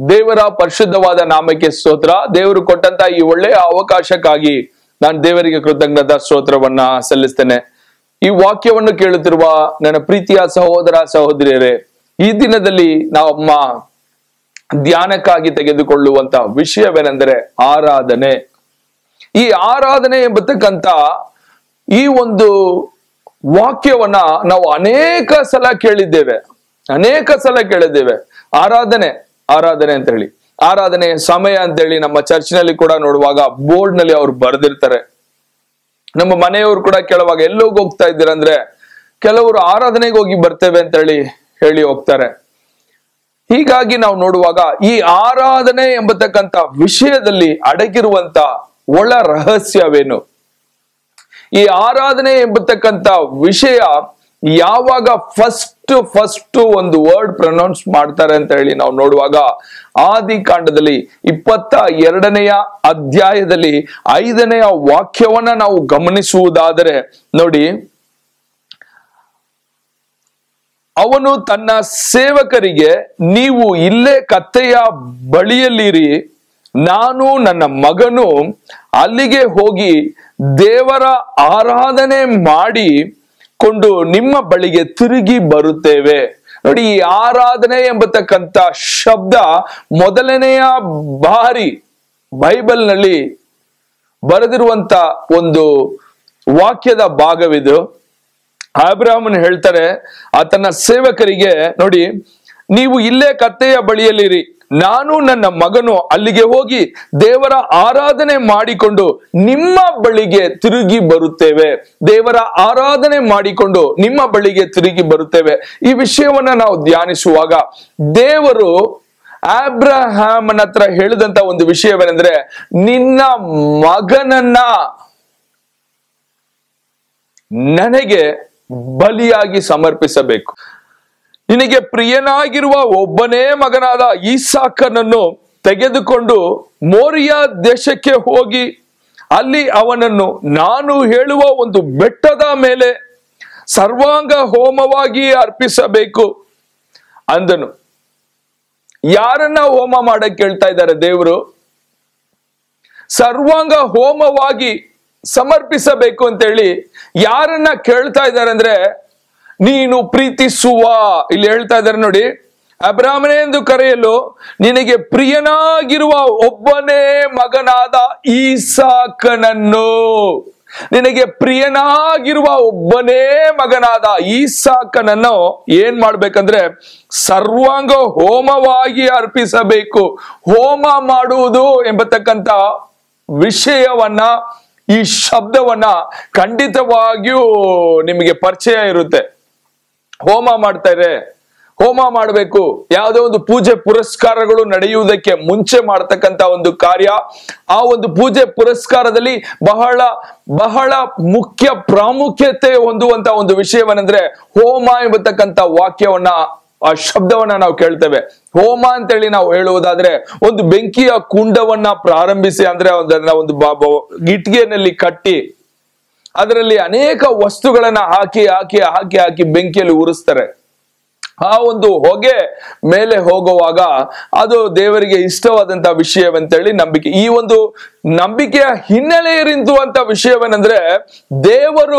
ದೇವರ ಪರಿಶುದ್ಧವಾದ ನಾಮಕ್ಕೆ ಸ್ತೋತ್ರ ದೇವರು ಕೊಟ್ಟಂತ ಈ ಒಳ್ಳೆಯ ಅವಕಾಶಕ್ಕಾಗಿ ನಾನು ದೇವರಿಗೆ ಕೃತಜ್ಞತಾ ಸ್ತೋತ್ರವನ್ನ ಸಲ್ಲಿಸ್ತೇನೆ ಈ ವಾಕ್ಯವನ್ನು ಕೇಳುತ್ತಿರುವ ನನ್ನ ಪ್ರೀತಿಯ ಸಹೋದರ ಸಹೋದರಿಯರೇ ಈ ದಿನದಲ್ಲಿ ನಮ್ಮ ಧ್ಯಾನಕ್ಕಾಗಿ ತೆಗೆದುಕೊಳ್ಳುವಂತ ವಿಷಯವೇನೆಂದರೆ ಆರಾಧನೆ ಈ ಆರಾಧನೆ ಎಂಬತಕ್ಕಂತ ಈ ಒಂದು ವಾಕ್ಯವನ್ನ ನಾವು ಅನೇಕ ಸಲ ಕೇಳಿದ್ದೇವೆ ಅನೇಕ ಸಲ ಕೇಳಿದ್ದೇವೆ ಆರಾಧನೆ ಆರಾಧನೆ ಅಂತ ಹೇಳಿ ಆರಾಧನೆ ಸಮಯ ಅಂತ ಹೇಳಿ ನಮ್ಮ ಚರ್ಚ್ನಲ್ಲಿ ಕೂಡ ನೋಡುವಾಗ ಬೋರ್ಡ್ ನಲ್ಲಿ ಅವ್ರು ಬರೆದಿರ್ತಾರೆ ನಮ್ಮ ಮನೆಯವರು ಕೂಡ ಕೇಳುವಾಗ ಎಲ್ಲೋಗಿ ಹೋಗ್ತಾ ಇದ್ದೀರಾ ಅಂದ್ರೆ ಕೆಲವರು ಆರಾಧನೆಗೆ ಹೋಗಿ ಬರ್ತೇವೆ ಅಂತ ಹೇಳಿ ಹೇಳಿ ಹೋಗ್ತಾರೆ ಹೀಗಾಗಿ ನಾವು ನೋಡುವಾಗ ಈ ಆರಾಧನೆ ಎಂಬತಕ್ಕಂತ ವಿಷಯದಲ್ಲಿ ಅಡಗಿರುವಂತ ಒಳ ರಹಸ್ಯವೇನು ಈ ಆರಾಧನೆ ಎಂಬತಕ್ಕಂತ ವಿಷಯ ಯಾವಾಗ ಫಸ್ಟ್ ಫಸ್ಟ್ ಒಂದು ವರ್ಡ್ ಪ್ರೊನೌನ್ಸ್ ಮಾಡ್ತಾರೆ ಅಂತ ಹೇಳಿ ನಾವು ನೋಡುವಾಗ ಆದಿ ಕಾಂಡದಲ್ಲಿ ಇಪ್ಪತ್ತ ಎರಡನೆಯ ಅಧ್ಯಾಯದಲ್ಲಿ ಐದನೆಯ ವಾಕ್ಯವನ್ನ ನಾವು ಗಮನಿಸುವುದಾದರೆ ನೋಡಿ ಅವನು ತನ್ನ ಸೇವಕರಿಗೆ ನೀವು ಇಲ್ಲೇ ಕತ್ತೆಯ ಬಳಿಯಲ್ಲಿರಿ ನಾನು ನನ್ನ ಮಗನು ಅಲ್ಲಿಗೆ ಹೋಗಿ ದೇವರ ಆರಾಧನೆ ಮಾಡಿ ಕೊಂಡು ನಿಮ್ಮ ಬಳಿಗೆ ತಿರುಗಿ ಬರುತ್ತೇವೆ ನೋಡಿ ಈ ಆರಾಧನೆ ಎಂಬತಕ್ಕಂತ ಶಬ್ದ ಮೊದಲನೆಯ ಬಾರಿ ಬೈಬಲ್ನಲ್ಲಿ ಬರೆದಿರುವಂತ ಒಂದು ವಾಕ್ಯದ ಭಾಗವಿದು ಅಬ್ರಾಹ್ಮನ್ ಹೇಳ್ತಾರೆ ಆತನ ಸೇವಕರಿಗೆ ನೋಡಿ ನೀವು ಇಲ್ಲೇ ಕತ್ತೆಯ ಬಳಿಯಲ್ಲಿರಿ ನಾನು ನನ್ನ ಮಗನು ಅಲ್ಲಿಗೆ ಹೋಗಿ ದೇವರ ಆರಾಧನೆ ಮಾಡಿಕೊಂಡು ನಿಮ್ಮ ಬಳಿಗೆ ತಿರುಗಿ ಬರುತ್ತೇವೆ ದೇವರ ಆರಾಧನೆ ಮಾಡಿಕೊಂಡು ನಿಮ್ಮ ಬಳಿಗೆ ತಿರುಗಿ ಬರುತ್ತೇವೆ ಈ ವಿಷಯವನ್ನ ನಾವು ಧ್ಯಾನಿಸುವಾಗ ದೇವರು ಆಬ್ರಹಾಮನ ಹತ್ರ ಹೇಳಿದಂತ ಒಂದು ವಿಷಯವೇನೆಂದ್ರೆ ನಿನ್ನ ಮಗನನ್ನ ನನಗೆ ಬಲಿಯಾಗಿ ಸಮರ್ಪಿಸಬೇಕು ನಿನಗೆ ಪ್ರಿಯನಾಗಿರುವ ಒಬ್ಬನೇ ಮಗನಾದ ಈಸಾಕನನ್ನು ತೆಗೆದುಕೊಂಡು ಮೋರಿಯ ದೇಶಕ್ಕೆ ಹೋಗಿ ಅಲ್ಲಿ ಅವನನ್ನು ನಾನು ಹೇಳುವ ಒಂದು ಬೆಟ್ಟದ ಮೇಲೆ ಸರ್ವಾಂಗ ಹೋಮವಾಗಿ ಅರ್ಪಿಸಬೇಕು ಅಂದನು ಯಾರನ್ನ ಹೋಮ ಮಾಡಕ್ ಕೇಳ್ತಾ ಇದ್ದಾರೆ ದೇವರು ಸರ್ವಾಂಗ ಹೋಮವಾಗಿ ಸಮರ್ಪಿಸಬೇಕು ಅಂತೇಳಿ ಯಾರನ್ನ ಕೇಳ್ತಾ ಇದ್ದಾರೆ ಅಂದ್ರೆ ನೀನು ಪ್ರೀತಿಸುವ ಇಲ್ಲಿ ಹೇಳ್ತಾ ಇದ್ದಾರೆ ನೋಡಿ ಅಬ್ರಾಹ್ಮಣೆ ಎಂದು ಕರೆಯಲು ನಿನಗೆ ಪ್ರಿಯನಾಗಿರುವ ಒಬ್ಬನೇ ಮಗನಾದ ಈಸಾಕನನ್ನು ನಿನಗೆ ಪ್ರಿಯನಾಗಿರುವ ಒಬ್ಬನೇ ಮಗನಾದ ಈಸಾಕನನ್ನು ಏನ್ ಮಾಡ್ಬೇಕಂದ್ರೆ ಸರ್ವಾಂಗ ಹೋಮವಾಗಿ ಅರ್ಪಿಸಬೇಕು ಹೋಮ ಮಾಡುವುದು ಎಂಬತಕ್ಕಂತ ವಿಷಯವನ್ನ ಈ ಶಬ್ದವನ್ನ ಖಂಡಿತವಾಗಿಯೂ ನಿಮಗೆ ಪರಿಚಯ ಇರುತ್ತೆ ಹೋಮ ಮಾಡ್ತಾರೆ ಹೋಮ ಮಾಡಬೇಕು ಯಾವುದೇ ಒಂದು ಪೂಜೆ ಪುರಸ್ಕಾರಗಳು ನಡೆಯುವುದಕ್ಕೆ ಮುಂಚೆ ಮಾಡ್ತಕ್ಕಂತ ಒಂದು ಕಾರ್ಯ ಆ ಒಂದು ಪೂಜೆ ಪುರಸ್ಕಾರದಲ್ಲಿ ಬಹಳ ಬಹಳ ಮುಖ್ಯ ಪ್ರಾಮುಖ್ಯತೆ ಹೊಂದುವಂತ ಒಂದು ವಿಷಯವನ್ನಂದ್ರೆ ಹೋಮ ಎಂಬತಕ್ಕಂತ ವಾಕ್ಯವನ್ನ ಆ ಶಬ್ದವನ್ನ ನಾವು ಕೇಳ್ತೇವೆ ಹೋಮ ಅಂತೇಳಿ ನಾವು ಹೇಳುವುದಾದ್ರೆ ಒಂದು ಬೆಂಕಿಯ ಕುಂಡವನ್ನ ಪ್ರಾರಂಭಿಸಿ ಅಂದ್ರೆ ಅದನ್ನ ಒಂದು ಬ- ಬ- ಇಟ್ಗೆನಲ್ಲಿ ಕಟ್ಟಿ ಅದರಲ್ಲಿ ಅನೇಕ ವಸ್ತುಗಳನ್ನ ಹಾಕಿ ಹಾಕಿ ಹಾಕಿ ಹಾಕಿ ಬೆಂಕಿಯಲ್ಲಿ ಉರಿಸ್ತಾರೆ ಆ ಒಂದು ಹೊಗೆ ಮೇಲೆ ಹೋಗುವಾಗ ಅದು ದೇವರಿಗೆ ಇಷ್ಟವಾದಂತ ವಿಷಯವಂತೇಳಿ ನಂಬಿಕೆ ಈ ಒಂದು ನಂಬಿಕೆಯ ಹಿನ್ನೆಲೆ ಇರುವಂತ ವಿಷಯವೇನೆಂದ್ರೆ ದೇವರು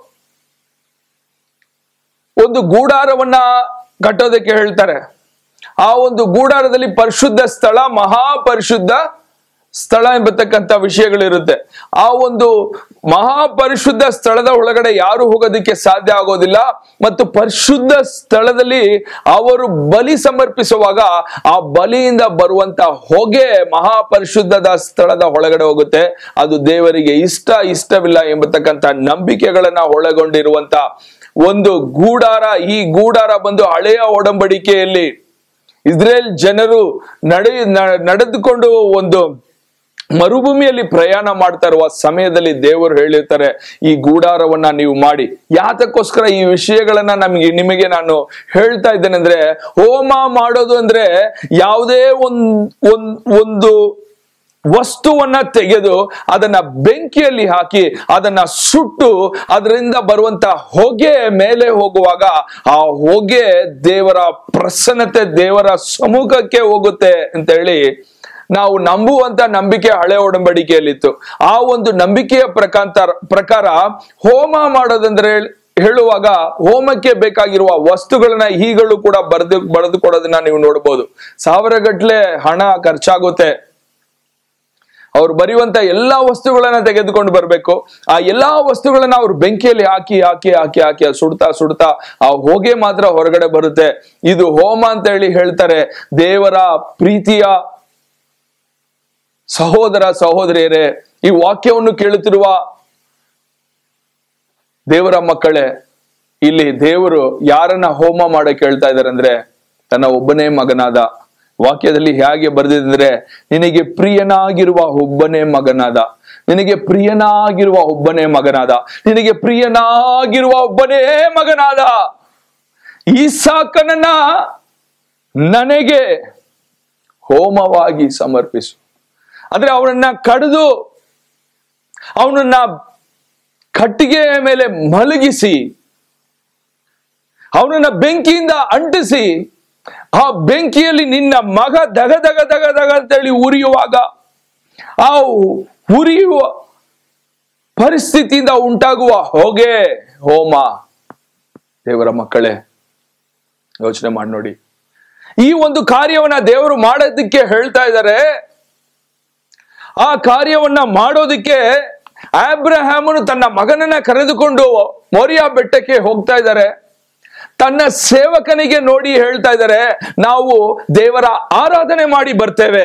ಒಂದು ಗೂಡಾರವನ್ನ ಕಟ್ಟೋದಕ್ಕೆ ಹೇಳ್ತಾರೆ ಆ ಒಂದು ಗೂಡಾರದಲ್ಲಿ ಪರಿಶುದ್ಧ ಸ್ಥಳ ಮಹಾಪರಿಶುದ್ಧ ಸ್ಥಳ ಎಂಬತಕ್ಕಂತ ವಿಷಯಗಳಿರುತ್ತೆ ಆ ಒಂದು ಮಹಾಪರಿಶುದ್ಧ ಸ್ಥಳದ ಒಳಗಡೆ ಯಾರು ಹೋಗೋದಕ್ಕೆ ಸಾಧ್ಯ ಆಗೋದಿಲ್ಲ ಮತ್ತು ಪರಿಶುದ್ಧ ಸ್ಥಳದಲ್ಲಿ ಅವರು ಬಲಿ ಸಮರ್ಪಿಸುವಾಗ ಆ ಬಲಿಯಿಂದ ಬರುವಂತ ಹೊಗೆ ಮಹಾಪರಿಶುದ್ಧದ ಸ್ಥಳದ ಒಳಗಡೆ ಹೋಗುತ್ತೆ ಅದು ದೇವರಿಗೆ ಇಷ್ಟ ಇಷ್ಟವಿಲ್ಲ ಎಂಬತಕ್ಕಂತ ನಂಬಿಕೆಗಳನ್ನ ಒಳಗೊಂಡಿರುವಂತ ಒಂದು ಗೂಡಾರ ಈ ಗೂಡಾರ ಬಂದು ಹಳೆಯ ಒಡಂಬಡಿಕೆಯಲ್ಲಿ ಇಸ್ರೇಲ್ ಜನರು ನಡೆ ನ- ನಡೆದುಕೊಂಡು ಒಂದು ಮರುಭೂಮಿಯಲ್ಲಿ ಪ್ರಯಾಣ ಮಾಡ್ತಾ ಇರುವ ಸಮಯದಲ್ಲಿ ದೇವರು ಹೇಳಿರ್ತಾರೆ ಈ ಗೂಡಾರವನ್ನ ನೀವು ಮಾಡಿ ಯಾತಕ್ಕೋಸ್ಕರ ಈ ವಿಷಯಗಳನ್ನ ನಮಗೆ ನಿಮಗೆ ನಾನು ಹೇಳ್ತಾ ಇದ್ದೇನೆ ಅಂದ್ರೆ ಹೋಮ ಮಾಡೋದು ಅಂದ್ರೆ ಯಾವುದೇ ಒಂದ್ ಒಂದ್ ಒಂದು ವಸ್ತುವನ್ನ ತೆಗೆದು ಅದನ್ನ ಬೆಂಕಿಯಲ್ಲಿ ಹಾಕಿ ಅದನ್ನ ಸುಟ್ಟು ಅದರಿಂದ ಬರುವಂತ ಹೊಗೆ ಮೇಲೆ ಹೋಗುವಾಗ ಆ ಹೊಗೆ ದೇವರ ಪ್ರಸನ್ನತೆ ದೇವರ ಸಮ್ಮುಖಕ್ಕೆ ಹೋಗುತ್ತೆ ಅಂತ ಹೇಳಿ ನಾವು ನಂಬುವಂತ ನಂಬಿಕೆ ಹಳೆ ಒಡಂಬಡಿಕೆಯಲ್ಲಿತ್ತು ಆ ಒಂದು ನಂಬಿಕೆಯ ಪ್ರಕಾಂತರ ಪ್ರಕಾರ ಹೋಮ ಮಾಡೋದಂದ್ರೆ ಹೇಳುವಾಗ ಹೋಮಕ್ಕೆ ಬೇಕಾಗಿರುವ ವಸ್ತುಗಳನ್ನ ಈಗಲೂ ಕೂಡ ಬರೆದು ಬರೆದು ಕೊಡೋದನ್ನ ನೀವು ನೋಡ್ಬೋದು ಸಾವಿರ ಗಟ್ಲೆ ಹಣ ಖರ್ಚಾಗುತ್ತೆ ಅವ್ರು ಬರೆಯುವಂತ ಎಲ್ಲಾ ವಸ್ತುಗಳನ್ನ ತೆಗೆದುಕೊಂಡು ಬರ್ಬೇಕು ಆ ಎಲ್ಲಾ ವಸ್ತುಗಳನ್ನ ಅವ್ರು ಬೆಂಕಿಯಲ್ಲಿ ಹಾಕಿ ಹಾಕಿ ಹಾಕಿ ಹಾಕಿ ಅದು ಸುಡ್ತಾ ಸುಡ್ತಾ ಆ ಹೊಗೆ ಮಾತ್ರ ಹೊರಗಡೆ ಬರುತ್ತೆ ಇದು ಹೋಮ ಅಂತ ಹೇಳಿ ಹೇಳ್ತಾರೆ ದೇವರ ಪ್ರೀತಿಯ ಸಹೋದರ ಸಹೋದರಿಯರೇ ಈ ವಾಕ್ಯವನ್ನು ಕೇಳುತ್ತಿರುವ ದೇವರ ಮಕ್ಕಳೇ ಇಲ್ಲಿ ದೇವರು ಯಾರನ್ನ ಹೋಮ ಮಾಡಕ್ ಹೇಳ್ತಾ ಇದ್ದಾರೆ ಅಂದ್ರೆ ತನ್ನ ಒಬ್ಬನೇ ಮಗನಾದ ವಾಕ್ಯದಲ್ಲಿ ಹೇಗೆ ಬರೆದಿದ್ರೆ ನಿನಗೆ ಪ್ರಿಯನಾಗಿರುವ ಒಬ್ಬನೇ ಮಗನಾದ ನಿನಗೆ ಪ್ರಿಯನಾಗಿರುವ ಒಬ್ಬನೇ ಮಗನಾದ ನಿನಗೆ ಪ್ರಿಯನಾಗಿರುವ ಒಬ್ಬನೇ ಮಗನಾದ ಈಸಾಕನನ್ನ ನನಗೆ ಹೋಮವಾಗಿ ಸಮರ್ಪಿಸು ಅಂದ್ರೆ ಅವನನ್ನ ಕಡಿದು ಅವನನ್ನ ಕಟ್ಟಿಗೆಯ ಮೇಲೆ ಮಲಗಿಸಿ ಅವನನ್ನ ಬೆಂಕಿಯಿಂದ ಅಂಟಿಸಿ ಆ ಬೆಂಕಿಯಲ್ಲಿ ನಿನ್ನ ಮಗ ದಗ ದಗ ದಗ ದಗ ಅಂತೇಳಿ ಉರಿಯುವಾಗ ಆ ಉರಿಯುವ ಪರಿಸ್ಥಿತಿಯಿಂದ ಉಂಟಾಗುವ ಹೊಗೆ ಹೋಮ ದೇವರ ಮಕ್ಕಳೇ ಯೋಚನೆ ಮಾಡಿ ನೋಡಿ ಈ ಒಂದು ಕಾರ್ಯವನ್ನ ದೇವರು ಮಾಡೋದಕ್ಕೆ ಹೇಳ್ತಾ ಇದ್ದಾರೆ ಆ ಕಾರ್ಯವನ್ನ ಮಾಡೋದಕ್ಕೆ ಆಬ್ರಹಾಮನು ತನ್ನ ಮಗನನ್ನ ಕರೆದುಕೊಂಡು ಮೋರಿಯಾ ಬೆಟ್ಟಕ್ಕೆ ಹೋಗ್ತಾ ಇದ್ದಾರೆ ತನ್ನ ಸೇವಕನಿಗೆ ನೋಡಿ ಹೇಳ್ತಾ ಇದ್ದಾರೆ ನಾವು ದೇವರ ಆರಾಧನೆ ಮಾಡಿ ಬರ್ತೇವೆ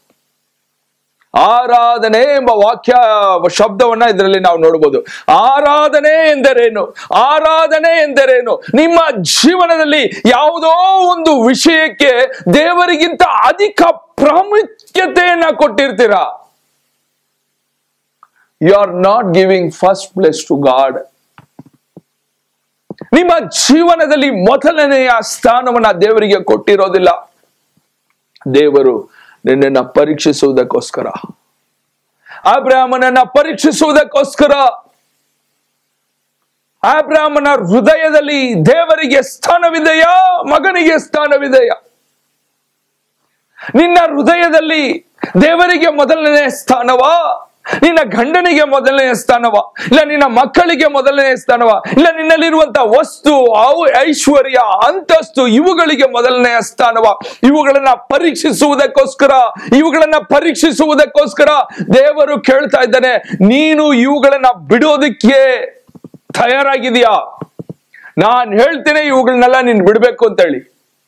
ಆರಾಧನೆ ಎಂಬ ವಾಕ್ಯ ಶಬ್ದವನ್ನ ಇದರಲ್ಲಿ ನಾವು ನೋಡಬಹುದು ಆರಾಧನೆ ಎಂದರೇನು ಆರಾಧನೆ ಎಂದರೇನು ನಿಮ್ಮ ಜೀವನದಲ್ಲಿ ಯಾವುದೋ ಒಂದು ವಿಷಯಕ್ಕೆ ದೇವರಿಗಿಂತ ಅಧಿಕ ಪ್ರಾಮುಖ್ಯತೆಯನ್ನ ಕೊಟ್ಟಿರ್ತೀರಾ you are not giving first place to God ನಿಮ್ಮ ಜೀವನದಲ್ಲಿ ಮೊದಲನೆಯ ಸ್ಥಾನವನ್ನ ದೇವರಿಗೆ ಕೊಟ್ಟಿರೋದಿಲ್ಲ ದೇವರು ನಿನ್ನನ್ನ ಪರೀಕ್ಷಿಸುವುದಕ್ಕೋಸ್ಕರ ಅಬ್ರಾಹ್ಮನನ್ನ ಪರೀಕ್ಷಿಸುವುದಕ್ಕೋಸ್ಕರ ಅಬ್ರಾಹ್ಮನ ಹೃದಯದಲ್ಲಿ ದೇವರಿಗೆ ಸ್ಥಾನವಿದೆಯಾ ಮಗನಿಗೆ ಸ್ಥಾನವಿದೆಯಾ ನಿನ್ನ ಹೃದಯದಲ್ಲಿ ದೇವರಿಗೆ ಮೊದಲನೇ ಸ್ಥಾನವಾ ನಿನ್ನ ಗಂಡನಿಗೆ ಮೊದಲನೇ ಸ್ಥಾನವ ಇಲ್ಲ ನಿನ್ನ ಮಕ್ಕಳಿಗೆ ಮೊದಲನೇ ಸ್ಥಾನವ ಇಲ್ಲ ನಿನ್ನಲ್ಲಿರುವಂತ ವಸ್ತು ಅವು ಐಶ್ವರ್ಯ ಅಂತಸ್ತು ಇವುಗಳಿಗೆ ಮೊದಲನೆಯ ಸ್ಥಾನವ ಇವುಗಳನ್ನ ಪರೀಕ್ಷಿಸುವುದಕ್ಕೋಸ್ಕರ ಇವುಗಳನ್ನ ಪರೀಕ್ಷಿಸುವುದಕ್ಕೋಸ್ಕರ ದೇವರು ಕೇಳ್ತಾ ಇದ್ದಾನೆ ನೀನು ಇವುಗಳನ್ನ ಬಿಡೋದಕ್ಕೆ ತಯಾರಾಗಿದೆಯಾ ನಾನ್ ಹೇಳ್ತೇನೆ ಇವುಗಳನ್ನೆಲ್ಲ ನೀನ್ ಬಿಡ್ಬೇಕು ಅಂತ ಹೇಳಿ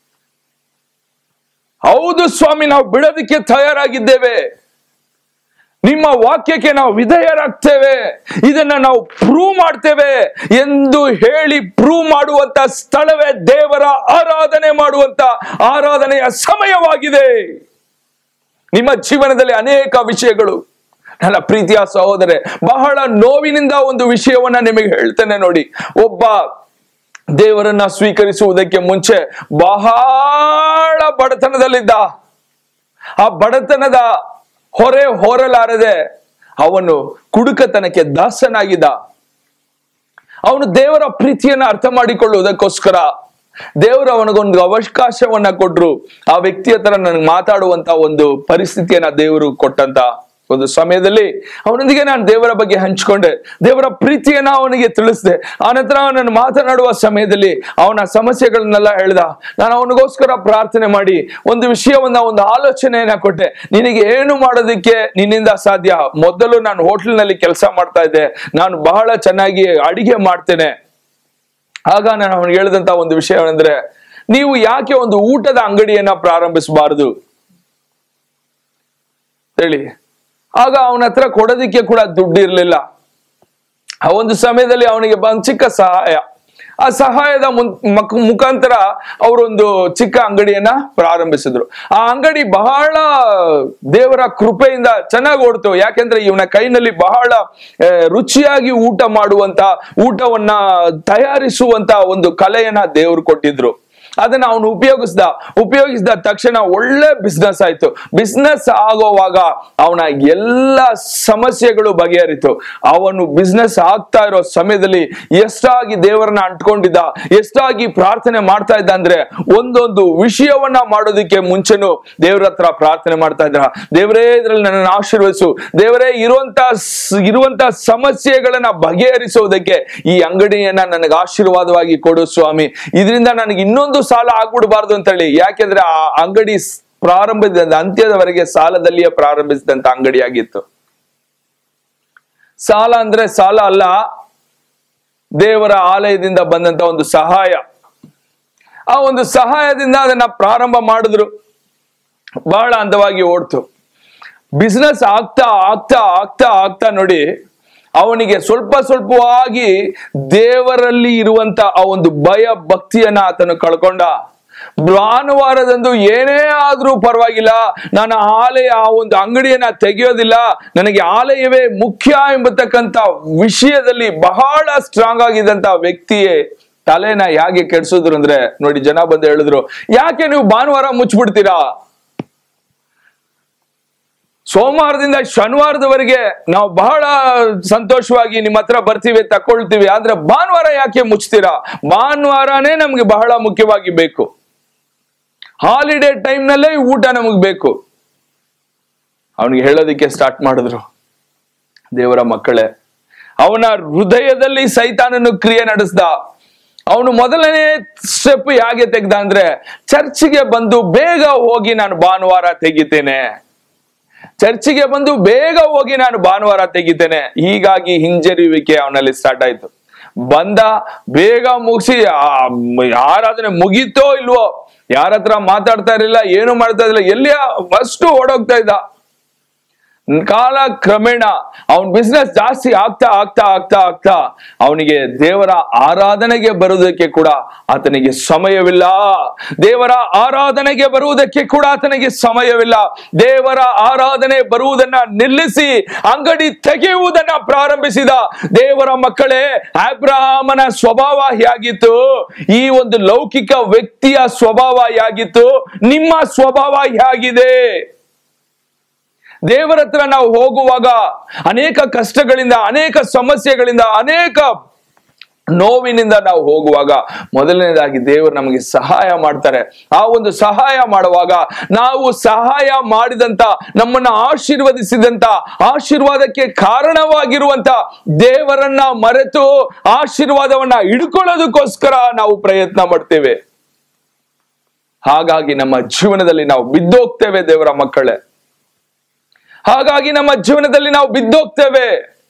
ಹೌದು ಸ್ವಾಮಿ ನಾವು ಬಿಡೋದಕ್ಕೆ ತಯಾರಾಗಿದ್ದೇವೆ ನಿಮ್ಮ ವಾಕ್ಯಕ್ಕೆ ನಾವು ವಿಧೇಯರಾಗ್ತೇವೆ ಇದನ್ನ ನಾವು ಪ್ರೂವ್ ಮಾಡ್ತೇವೆ ಎಂದು ಹೇಳಿ ಪ್ರೂವ್ ಮಾಡುವಂತ ಸ್ಥಳವೇ ದೇವರ ಆರಾಧನೆ ಮಾಡುವಂತ ಆರಾಧನೆಯ ಸಮಯವಾಗಿದೆ ನಿಮ್ಮ ಜೀವನದಲ್ಲಿ ಅನೇಕ ವಿಷಯಗಳು ನನ್ನ ಪ್ರೀತಿಯ ಸಹೋದರೆ ಬಹಳ ನೋವಿನಿಂದ ಒಂದು ವಿಷಯವನ್ನ ನಿಮಗೆ ಹೇಳ್ತೇನೆ ನೋಡಿ ಒಬ್ಬ ದೇವರನ್ನ ಸ್ವೀಕರಿಸುವುದಕ್ಕೆ ಮುಂಚೆ ಬಹಳ ಬಡತನದಲ್ಲಿದ್ದ ಆ ಬಡತನದ ಹೊರೆ ಹೊರಲಾರದೆ ಅವನು ಕುಡುಕತನಕ್ಕೆ ದಾಸನಾಗಿದ್ದ ಅವನು ದೇವರ ಪ್ರೀತಿಯನ್ನ ಅರ್ಥ ಮಾಡಿಕೊಳ್ಳುವುದಕ್ಕೋಸ್ಕರ ದೇವರು ಅವನಿಗೊಂದು ಅವಕಾಶವನ್ನ ಕೊಟ್ರು ಆ ವ್ಯಕ್ತಿಯ ತರ ನನಗೆ ಮಾತಾಡುವಂತ ಒಂದು ಪರಿಸ್ಥಿತಿಯನ್ನ ದೇವರು ಕೊಟ್ಟಂತ ಒಂದು ಸಮಯದಲ್ಲಿ ಅವನೊಂದಿಗೆ ನಾನು ದೇವರ ಬಗ್ಗೆ ಹಂಚಿಕೊಂಡೆ ದೇವರ ಪ್ರೀತಿಯನ್ನ ಅವನಿಗೆ ತಿಳಿಸಿದೆ ಆನಂತರ ಅವನನ್ನು ಮಾತನಾಡುವ ಸಮಯದಲ್ಲಿ ಅವನ ಸಮಸ್ಯೆಗಳನ್ನೆಲ್ಲ ಹೇಳ್ದ ನಾನು ಅವನಿಗೋಸ್ಕರ ಪ್ರಾರ್ಥನೆ ಮಾಡಿ ಒಂದು ವಿಷಯವನ್ನ ಒಂದು ಆಲೋಚನೆಯನ್ನ ಕೊಟ್ಟೆ ನಿನಗೆ ಏನು ಮಾಡೋದಕ್ಕೆ ನಿನ್ನಿಂದ ಸಾಧ್ಯ ಮೊದಲು ನಾನು ಹೋಟ್ಲಿನಲ್ಲಿ ಕೆಲಸ ಮಾಡ್ತಾ ಇದ್ದೆ ನಾನು ಬಹಳ ಚೆನ್ನಾಗಿ ಅಡಿಗೆ ಮಾಡ್ತೇನೆ ಆಗ ನಾನು ಅವನಿಗೆ ಹೇಳಿದಂತ ಒಂದು ವಿಷಯ ಅಂದ್ರೆ ನೀವು ಯಾಕೆ ಒಂದು ಊಟದ ಅಂಗಡಿಯನ್ನ ಪ್ರಾರಂಭಿಸಬಾರದು ಹೇಳಿ ಆಗ ಅವನ ಹತ್ರ ಕೊಡೋದಿಕ್ಕೆ ಕೂಡ ದುಡ್ಡು ಇರಲಿಲ್ಲ ಆ ಒಂದು ಸಮಯದಲ್ಲಿ ಅವನಿಗೆ ಬಂದ್ ಚಿಕ್ಕ ಸಹಾಯ ಆ ಸಹಾಯದ ಮುನ್- ಮಕ್- ಮುಖಾಂತರ ಅವರೊಂದು ಚಿಕ್ಕ ಅಂಗಡಿಯನ್ನ ಪ್ರಾರಂಭಿಸಿದ್ರು ಆ ಅಂಗಡಿ ಬಹಳ ದೇವರ ಕೃಪೆಯಿಂದ ಚೆನ್ನಾಗಿ ಓಡ್ತು ಯಾಕೆಂದ್ರೆ ಇವನ ಕೈನಲ್ಲಿ ಬಹಳ ಆ, ರುಚಿಯಾಗಿ ಊಟ ಮಾಡುವಂತ ಊಟವನ್ನ ತಯಾರಿಸುವಂತ ಒಂದು ಕಲೆಯನ್ನ ದೇವರು ಕೊಟ್ಟಿದ್ರು ಅದನ್ನ ಅವನು ಉಪಯೋಗಿಸ್ದ ಉಪಯೋಗಿಸಿದ ತಕ್ಷಣ ಒಳ್ಳೆ ಬಿಸ್ನೆಸ್ ಆಯ್ತು ಬಿಸ್ನೆಸ್ ಆಗೋವಾಗ ಅವನ ಎಲ್ಲ ಸಮಸ್ಯೆಗಳು ಬಗೆಹರಿತು ಅವನು ಬಿಸ್ನೆಸ್ ಆಗ್ತಾ ಇರೋ ಸಮಯದಲ್ಲಿ ಎಷ್ಟಾಗಿ ದೇವರನ್ನ ಅಂಟ್ಕೊಂಡಿದ್ದ ಎಷ್ಟಾಗಿ ಪ್ರಾರ್ಥನೆ ಮಾಡ್ತಾ ಇದ್ದ ಅಂದ್ರೆ ಒಂದೊಂದು ವಿಷಯವನ್ನ ಮಾಡೋದಕ್ಕೆ ಮುಂಚೆನು ದೇವರ ಹತ್ರ ಪ್ರಾರ್ಥನೆ ಮಾಡ್ತಾ ಇದ್ರ ದೇವರೇ ಇದ್ರಲ್ಲಿ ನನ್ನನ್ನು ಆಶೀರ್ವದಿಸು ದೇವರೇ ಇರುವಂತ ಸ್- ಇರುವಂತ ಸಮಸ್ಯೆಗಳನ್ನ ಬಗೆಹರಿಸೋದಕ್ಕೆ ಈ ಅಂಗಡಿಯನ್ನ ನನಗೆ ಆಶೀರ್ವಾದವಾಗಿ ಕೊಡು ಸ್ವಾಮಿ ಇದರಿಂದ ನನಗೆ ಇನ್ನೊಂದು ಸಾಲ ಆಗ್ಬಿಡ್ಬಾರ್ದು ಅಂತ ಹೇಳಿ ಯಾಕೆಂದ್ರೆ ಆ ಅಂಗಡಿ ಸ್- ಪ್ರಾರಂಭದ ಅಂತ್ಯದವರೆಗೆ ಸಾಲದಲ್ಲಿಯೇ ಪ್ರಾರಂಭಿಸಿದಂತ ಅಂಗಡಿಯಾಗಿತ್ತು ಸಾಲ ಅಂದ್ರೆ ಸಾಲ ಅಲ್ಲ ದೇವರ ಆಲಯದಿಂದ ಬಂದಂತ ಒಂದು ಸಹಾಯ ಆ ಒಂದು ಸಹಾಯದಿಂದ ಅದನ್ನ ಪ್ರಾರಂಭ ಮಾಡಿದ್ರು ಬಹಳ ಅಂದವಾಗಿ ಓಡ್ತು ಬಿಸ್ನೆಸ್ ಆಗ್ತಾ ಆಗ್ತಾ ಆಗ್ತಾ ಆಗ್ತಾ ನೋಡಿ ಅವನಿಗೆ ಸ್ವಲ್ಪ ಸ್ವಲ್ಪವಾಗಿ ದೇವರಲ್ಲಿ ಇರುವಂತ ಆ ಒಂದು ಭಯ ಭಕ್ತಿಯನ್ನ ಆತನು ಕಳ್ಕೊಂಡ ಭಾನುವಾರದಂದು ಏನೇ ಆದ್ರೂ ಪರವಾಗಿಲ್ಲ ನಾನು ಆಲಯ ಆ ಒಂದು ಅಂಗಡಿಯನ್ನ ತೆಗೆಯೋದಿಲ್ಲ ನನಗೆ ಆಲಯವೇ ಮುಖ್ಯ ಎಂಬತಕ್ಕಂತ ವಿಷಯದಲ್ಲಿ ಬಹಳ ಸ್ಟ್ರಾಂಗ್ ಆಗಿದ್ದಂತ ವ್ಯಕ್ತಿಯೇ ತಲೆನ ಹೇಗೆ ಕೆಡ್ಸಿದ್ರು ಅಂದ್ರೆ ನೋಡಿ ಜನ ಬಂದು ಹೇಳಿದ್ರು ಯಾಕೆ ನೀವು ಭಾನುವಾರ ಮುಚ್ಚಿಬಿಡ್ತೀರಾ ಸೋಮವಾರದಿಂದ ಶನಿವಾರದವರೆಗೆ ನಾವು ಬಹಳ ಸಂತೋಷವಾಗಿ ನಿಮ್ಮ ಹತ್ರ ಬರ್ತೀವಿ ತಕೊಳ್ತೀವಿ ಆದ್ರೆ ಭಾನುವಾರ ಯಾಕೆ ಮುಚ್ತೀರಾ ಭಾನುವಾರನೇ ನಮ್ಗೆ ಬಹಳ ಮುಖ್ಯವಾಗಿ ಬೇಕು ಹಾಲಿಡೇ ಟೈಮ್ ನಲ್ಲೇ ಈ ಊಟ ನಮಗ್ ಬೇಕು ಅವನಿಗೆ ಹೇಳೋದಿಕ್ಕೆ ಸ್ಟಾರ್ಟ್ ಮಾಡಿದ್ರು ದೇವರ ಮಕ್ಕಳೇ ಅವನ ಹೃದಯದಲ್ಲಿ ಸೈತಾನನು ಕ್ರಿಯೆ ನಡೆಸ್ದ ಅವನು ಮೊದಲನೇ ಸ್ಟೆಪ್ ಹೇಗೆ ತೆಗ್ದ ಅಂದ್ರೆ ಚರ್ಚಿಗೆ ಬಂದು ಬೇಗ ಹೋಗಿ ನಾನು ಭಾನುವಾರ ತೆಗಿತೇನೆ ಚರ್ಚಿಗೆ ಬಂದು ಬೇಗ ಹೋಗಿ ನಾನು ಭಾನುವಾರ ತೆಗಿತೇನೆ ಹೀಗಾಗಿ ಹಿಂಜರಿಯುವಿಕೆ ಅವನಲ್ಲಿ ಸ್ಟಾರ್ಟ್ ಆಯ್ತು ಬಂದ ಬೇಗ ಮುಗಿಸಿ ಆರಾಧನೆ ಮುಗೀತೋ ಇಲ್ವೋ ಯಾರ ಹತ್ರ ಮಾತಾಡ್ತಾ ಇರಲಿಲ್ಲ ಏನು ಮಾಡ್ತಾ ಇರಲಿಲ್ಲ ಎಲ್ಲಿ ಫಸ್ಟ್ ಓಡೋಗ್ತಾ ಇದ್ದ ಕಾಲ ಕ್ರಮೇಣ ಅವನ್ ಬಿಸ್ನೆಸ್ ಜಾಸ್ತಿ ಆಗ್ತಾ ಆಗ್ತಾ ಆಗ್ತಾ ಆಗ್ತಾ ಅವನಿಗೆ ದೇವರ ಆರಾಧನೆಗೆ ಬರುವುದಕ್ಕೆ ಕೂಡ ಆತನಿಗೆ ಸಮಯವಿಲ್ಲ ದೇವರ ಆರಾಧನೆಗೆ ಬರುವುದಕ್ಕೆ ಕೂಡ ಆತನಿಗೆ ಸಮಯವಿಲ್ಲ ದೇವರ ಆರಾಧನೆ ಬರುವುದನ್ನ ನಿಲ್ಲಿಸಿ ಅಂಗಡಿ ತೆಗೆಯುವುದನ್ನ ಪ್ರಾರಂಭಿಸಿದ ದೇವರ ಮಕ್ಕಳೇ ಅಬ್ರಾಹಮನ ಸ್ವಭಾವ ಹೇಗಿತ್ತು ಈ ಒಂದು ಲೌಕಿಕ ವ್ಯಕ್ತಿಯ ಸ್ವಭಾವ ಹೇಗಿತ್ತು ನಿಮ್ಮ ಸ್ವಭಾವ ಹೇಗಿದೆ ದೇವರ ಹತ್ರ ನಾವು ಹೋಗುವಾಗ ಅನೇಕ ಕಷ್ಟಗಳಿಂದ ಅನೇಕ ಸಮಸ್ಯೆಗಳಿಂದ ಅನೇಕ ನೋವಿನಿಂದ ನಾವು ಹೋಗುವಾಗ ಮೊದಲನೇದಾಗಿ ದೇವರು ನಮಗೆ ಸಹಾಯ ಮಾಡ್ತಾರೆ ಆ ಒಂದು ಸಹಾಯ ಮಾಡುವಾಗ ನಾವು ಸಹಾಯ ಮಾಡಿದಂತ ನಮ್ಮನ್ನ ಆಶೀರ್ವದಿಸಿದಂತ ಆಶೀರ್ವಾದಕ್ಕೆ ಕಾರಣವಾಗಿರುವಂತ ದೇವರನ್ನ ಮರೆತು ಆಶೀರ್ವಾದವನ್ನ ಹಿಡ್ಕೊಳ್ಳೋದಕ್ಕೋಸ್ಕರ ನಾವು ಪ್ರಯತ್ನ ಮಾಡ್ತೇವೆ ಹಾಗಾಗಿ ನಮ್ಮ ಜೀವನದಲ್ಲಿ ನಾವು ಬಿದ್ದೋಗ್ತೇವೆ ದೇವರ ಮಕ್ಕಳೇ ಹಾಗಾಗಿ ನಮ್ಮ ಜೀವನದಲ್ಲಿ ನಾವು ಬಿದ್ದೋಗ್ತೇವೆ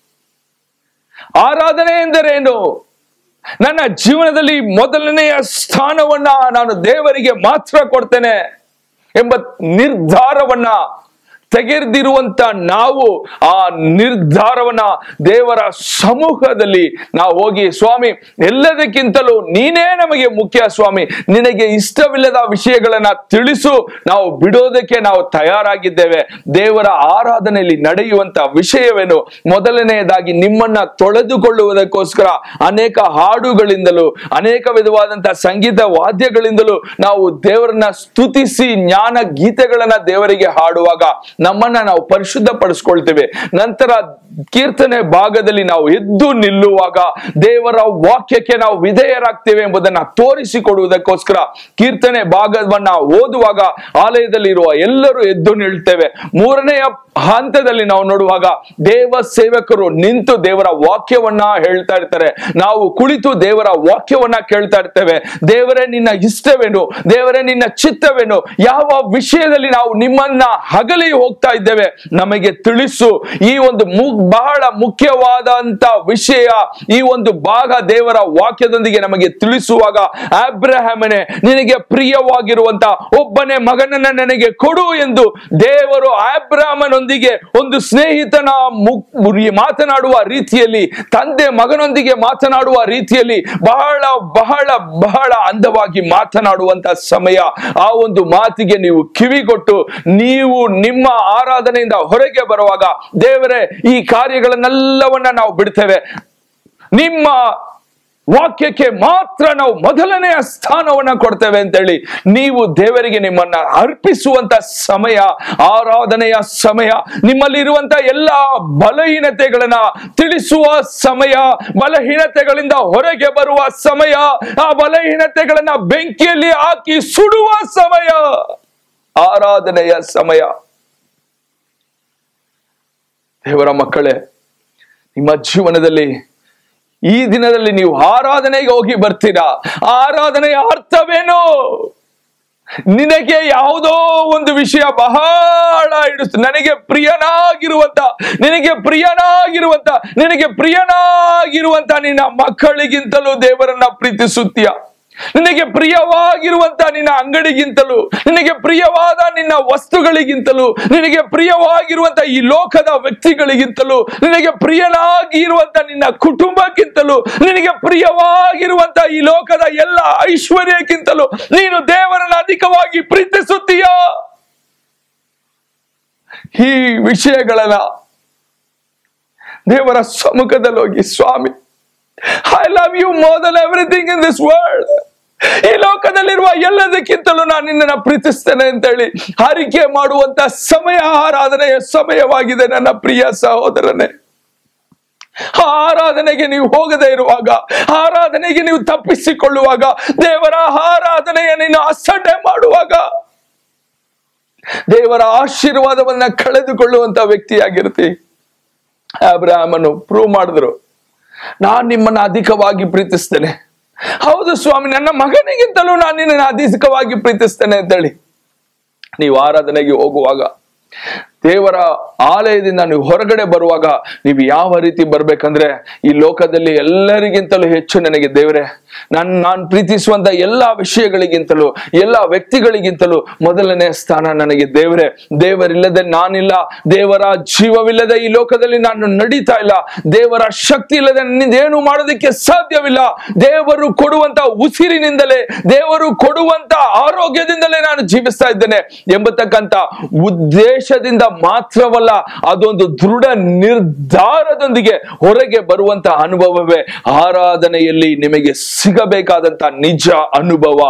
ಆರಾಧನೆ ಎಂದರೇನು ನನ್ನ ಜೀವನದಲ್ಲಿ ಮೊದಲನೆಯ ಸ್ಥಾನವನ್ನ ನಾನು ದೇವರಿಗೆ ಮಾತ್ರ ಕೊಡ್ತೇನೆ ಎಂಬ ನಿರ್ಧಾರವನ್ನ ತೆಗೆದಿರುವಂತ ನಾವು ಆ ನಿರ್ಧಾರವನ್ನ ದೇವರ ಸಮೂಹದಲ್ಲಿ ನಾವು ಹೋಗಿ ಸ್ವಾಮಿ ಎಲ್ಲದಕ್ಕಿಂತಲೂ ನೀನೇ ನಮಗೆ ಮುಖ್ಯ ಸ್ವಾಮಿ ನಿನಗೆ ಇಷ್ಟವಿಲ್ಲದ ವಿಷಯಗಳನ್ನ ತಿಳಿಸು ನಾವು ಬಿಡೋದಕ್ಕೆ ನಾವು ತಯಾರಾಗಿದ್ದೇವೆ ದೇವರ ಆರಾಧನೆಯಲ್ಲಿ ನಡೆಯುವಂತ ವಿಷಯವೇನು ಮೊದಲನೆಯದಾಗಿ ನಿಮ್ಮನ್ನ ತೊಳೆದುಕೊಳ್ಳುವುದಕ್ಕೋಸ್ಕರ ಅನೇಕ ಹಾಡುಗಳಿಂದಲೂ ಅನೇಕ ವಿಧವಾದಂತಹ ಸಂಗೀತ ವಾದ್ಯಗಳಿಂದಲೂ ನಾವು ದೇವರನ್ನ ಸ್ತುತಿಸಿ ಜ್ಞಾನ ಗೀತೆಗಳನ್ನ ದೇವರಿಗೆ ಹಾಡುವಾಗ ನಮ್ಮನ್ನ ನಾವು ಪರಿಶುದ್ಧ ಪಡಿಸ್ಕೊಳ್ತೇವೆ ನಂತರ ಕೀರ್ತನೆ ಭಾಗದಲ್ಲಿ ನಾವು ಎದ್ದು ನಿಲ್ಲುವಾಗ ದೇವರ ವಾಕ್ಯಕ್ಕೆ ನಾವು ವಿಧೇಯರಾಗ್ತೇವೆ ಎಂಬುದನ್ನ ತೋರಿಸಿಕೊಡುವುದಕ್ಕೋಸ್ಕರ ಕೀರ್ತನೆ ಭಾಗವನ್ನ ಓದುವಾಗ ಆಲಯದಲ್ಲಿ ಇರುವ ಎಲ್ಲರೂ ಎದ್ದು ನಿಲ್ತೇವೆ ಮೂರನೆಯ ಹಂತದಲ್ಲಿ ನಾವು ನೋಡುವಾಗ ದೇವ ಸೇವಕರು ನಿಂತು ದೇವರ ವಾಕ್ಯವನ್ನ ಹೇಳ್ತಾ ಇರ್ತಾರೆ ನಾವು ಕುಳಿತು ದೇವರ ವಾಕ್ಯವನ್ನ ಕೇಳ್ತಾ ಇರ್ತೇವೆ ದೇವರೇ ನಿನ್ನ ಇಷ್ಟವೇನು ದೇವರೇ ನಿನ್ನ ಚಿತ್ತವೇನು ಯಾವ ವಿಷಯದಲ್ಲಿ ನಾವು ನಿಮ್ಮನ್ನ ಹಗಲಿ ಹೋಗ್ತಾ ಇದ್ದೇವೆ ನಮಗೆ ತಿಳಿಸು ಈ ಒಂದು ಮು- ಬಹಳ ಮುಖ್ಯವಾದಂತ ವಿಷಯ ಈ ಒಂದು ಭಾಗ ದೇವರ ವಾಕ್ಯದೊಂದಿಗೆ ನಮಗೆ ತಿಳಿಸುವಾಗ ಅಬ್ರಹಾಮನೆ ನಿನಗೆ ಪ್ರಿಯವಾಗಿರುವಂತ ಒಬ್ಬನೇ ಮಗನನ್ನ ನನಗೆ ಕೊಡು ಎಂದು ದೇವರು ಅಬ್ರಾಹ್ಮನೊಂದಿಗೆ ಒಂದು ಸ್ನೇಹಿತನ ಮು- ಮುರಿ- ಮಾತನಾಡುವ ರೀತಿಯಲ್ಲಿ ತಂದೆ ಮಗನೊಂದಿಗೆ ಮಾತನಾಡುವ ರೀತಿಯಲ್ಲಿ ಬಹಳ ಬಹಳ ಬಹಳ ಅಂದವಾಗಿ ಮಾತನಾಡುವಂತ ಸಮಯ ಆ ಒಂದು ಮಾತಿಗೆ ನೀವು ಕಿವಿಗೊಟ್ಟು ನೀವು ನಿಮ್ಮ ಆರಾಧನೆಯಿಂದ ಹೊರಗೆ ಬರುವಾಗ ದೇವರೇ ಈ ಕಾರ್ಯಗಳನ್ನೆಲ್ಲವನ್ನ ನಾವು ಬಿಡ್ತೇವೆ ನಿಮ್ಮ ವಾಕ್ಯಕ್ಕೆ ಮಾತ್ರ ನಾವು ಮೊದಲನೆಯ ಸ್ಥಾನವನ್ನ ಕೊಡ್ತೇವೆ ಅಂತೇಳಿ ನೀವು ದೇವರಿಗೆ ನಿಮ್ಮನ್ನ ಅರ್ಪಿಸುವಂತ ಸಮಯ ಆರಾಧನೆಯ ಸಮಯ ನಿಮ್ಮಲ್ಲಿರುವಂತ ಎಲ್ಲ ಬಲಹೀನತೆಗಳನ್ನ ತಿಳಿಸುವ ಸಮಯ ಬಲಹೀನತೆಗಳಿಂದ ಹೊರಗೆ ಬರುವ ಸಮಯ ಆ ಬಲಹೀನತೆಗಳನ್ನ ಬೆಂಕಿಯಲ್ಲಿ ಹಾಕಿ ಸುಡುವ ಸಮಯ ಆರಾಧನೆಯ ಸಮಯ ದೇವರ ಮಕ್ಕಳೇ ನಿಮ್ಮ ಜೀವನದಲ್ಲಿ ಈ ದಿನದಲ್ಲಿ ನೀವು ಆರಾಧನೆಗೆ ಹೋಗಿ ಬರ್ತೀರಾ ಆರಾಧನೆಯ ಅರ್ಥವೇನು ನಿನಗೆ ಯಾವುದೋ ಒಂದು ವಿಷಯ ಬಹಳ ಹಿಡಿಸ್ತು ನನಗೆ ಪ್ರಿಯನಾಗಿರುವಂತ ನಿನಗೆ ಪ್ರಿಯನಾಗಿರುವಂತ ನಿನಗೆ ಪ್ರಿಯನಾಗಿರುವಂತ ನಿನ್ನ ಮಕ್ಕಳಿಗಿಂತಲೂ ದೇವರನ್ನ ಪ್ರೀತಿಸುತ್ತೀಯ ನಿನಗೆ ಪ್ರಿಯವಾಗಿರುವಂತ ನಿನ್ನ ಅಂಗಡಿಗಿಂತಲೂ ನಿನಗೆ ಪ್ರಿಯವಾದ ನಿನ್ನ ವಸ್ತುಗಳಿಗಿಂತಲೂ ನಿನಗೆ ಪ್ರಿಯವಾಗಿರುವಂತ ಈ ಲೋಕದ ವ್ಯಕ್ತಿಗಳಿಗಿಂತಲೂ ನಿನಗೆ ಪ್ರಿಯನಾಗಿರುವಂತ ನಿನ್ನ ಕುಟುಂಬಕ್ಕಿಂತಲೂ ನಿನಗೆ ಪ್ರಿಯವಾಗಿರುವಂತ ಈ ಲೋಕದ ಎಲ್ಲ ಐಶ್ವರ್ಯಕ್ಕಿಂತಲೂ ನೀನು ದೇವರನ್ನ ಅಧಿಕವಾಗಿ ಪ್ರೀತಿಸುತ್ತೀಯ ಈ ವಿಷಯಗಳನ್ನ ದೇವರ ಸಮ್ಮುಖದಲ್ಲಿ ಹೋಗಿ ಸ್ವಾಮಿ I love you more than everything in this world ಈ ಲೋಕದಲ್ಲಿರುವ ಎಲ್ಲದಕ್ಕಿಂತಲೂ ನಾನು ನಿನ್ನನ್ನು ಪ್ರೀತಿಸ್ತೇನೆ ಅಂತೇಳಿ ಹಾರಿಕೆ ಮಾಡುವಂತ ಸಮಯ ಆರಾಧನೆಯ ಸಮಯವಾಗಿದೆ ನನ್ನ ಪ್ರಿಯ ಸಹೋದರನೇ ಆರಾಧನೆಗೆ ನೀವು ಹೋಗದೆ ಇರುವಾಗ ಆರಾಧನೆಗೆ ನೀವು ತಪ್ಪಿಸಿಕೊಳ್ಳುವಾಗ ದೇವರ ಆರಾಧನೆಯ ನೀನು ಅಸಡ್ಡೆ ಮಾಡುವಾಗ ದೇವರ ಆಶೀರ್ವಾದವನ್ನ ಕಳೆದುಕೊಳ್ಳುವಂತ ವ್ಯಕ್ತಿಯಾಗಿರ್ತಿ ಅಬ್ರಾಹ್ಮನು ಪ್ರೂವ್ ಮಾಡಿದ್ರು ನಾನ್ ನಿಮ್ಮನ್ನ ಅಧಿಕವಾಗಿ ಪ್ರೀತಿಸ್ತೇನೆ ಹೌದು ಸ್ವಾಮಿ ನನ್ನ ಮಗನಿಗಿಂತಲೂ ನಾನು ನಿನ್ನನ್ನು ಅಧಿಕವಾಗಿ ಪ್ರೀತಿಸ್ತೇನೆ ಅಂತೇಳಿ ನೀವು ಆರಾಧನೆಗೆ ಹೋಗುವಾಗ ದೇವರ ಆಲಯದಿಂದ ನೀವು ಹೊರಗಡೆ ಬರುವಾಗ ನೀವು ಯಾವ ರೀತಿ ಬರ್ಬೇಕಂದ್ರೆ ಈ ಲೋಕದಲ್ಲಿ ಎಲ್ಲರಿಗಿಂತಲೂ ಹೆಚ್ಚು ನನಗೆ ದೇವರೇ ನಾನು ನಾನು ಪ್ರೀತಿಸುವಂತ ಎಲ್ಲಾ ವಿಷಯಗಳಿಗಿಂತಲೂ ಎಲ್ಲಾ ವ್ಯಕ್ತಿಗಳಿಗಿಂತಲೂ ಮೊದಲನೇ ಸ್ಥಾನ ನನಗೆ ದೇವರೇ ದೇವರಿಲ್ಲದೆ ನಾನಿಲ್ಲ ದೇವರ ಜೀವವಿಲ್ಲದೆ ಈ ಲೋಕದಲ್ಲಿ ನಾನು ನಡೀತಾ ಇಲ್ಲ ದೇವರ ಶಕ್ತಿ ಇಲ್ಲದೆ ನನ್ನಿಂದೇನು ಮಾಡೋದಕ್ಕೆ ಸಾಧ್ಯವಿಲ್ಲ ದೇವರು ಕೊಡುವಂತ ಉಸಿರಿನಿಂದಲೇ ದೇವರು ಕೊಡುವಂತ ಆರೋಗ್ಯದಿಂದಲೇ ನಾನು ಜೀವಿಸ್ತಾ ಇದ್ದೇನೆ ಎಂಬತಕ್ಕಂತ ಉದ್ದೇಶದಿಂದ ಮಾತ್ರವಲ್ಲ ಅದೊಂದು ದೃಢ ನಿರ್ಧಾರದೊಂದಿಗೆ ಹೊರಗೆ ಬರುವಂತ ಅನುಭವವೇ ಆರಾಧನೆಯಲ್ಲಿ ನಿಮಗೆ ಸಿಗಬೇಕಾದಂತ ನಿಜ ಅನುಭವ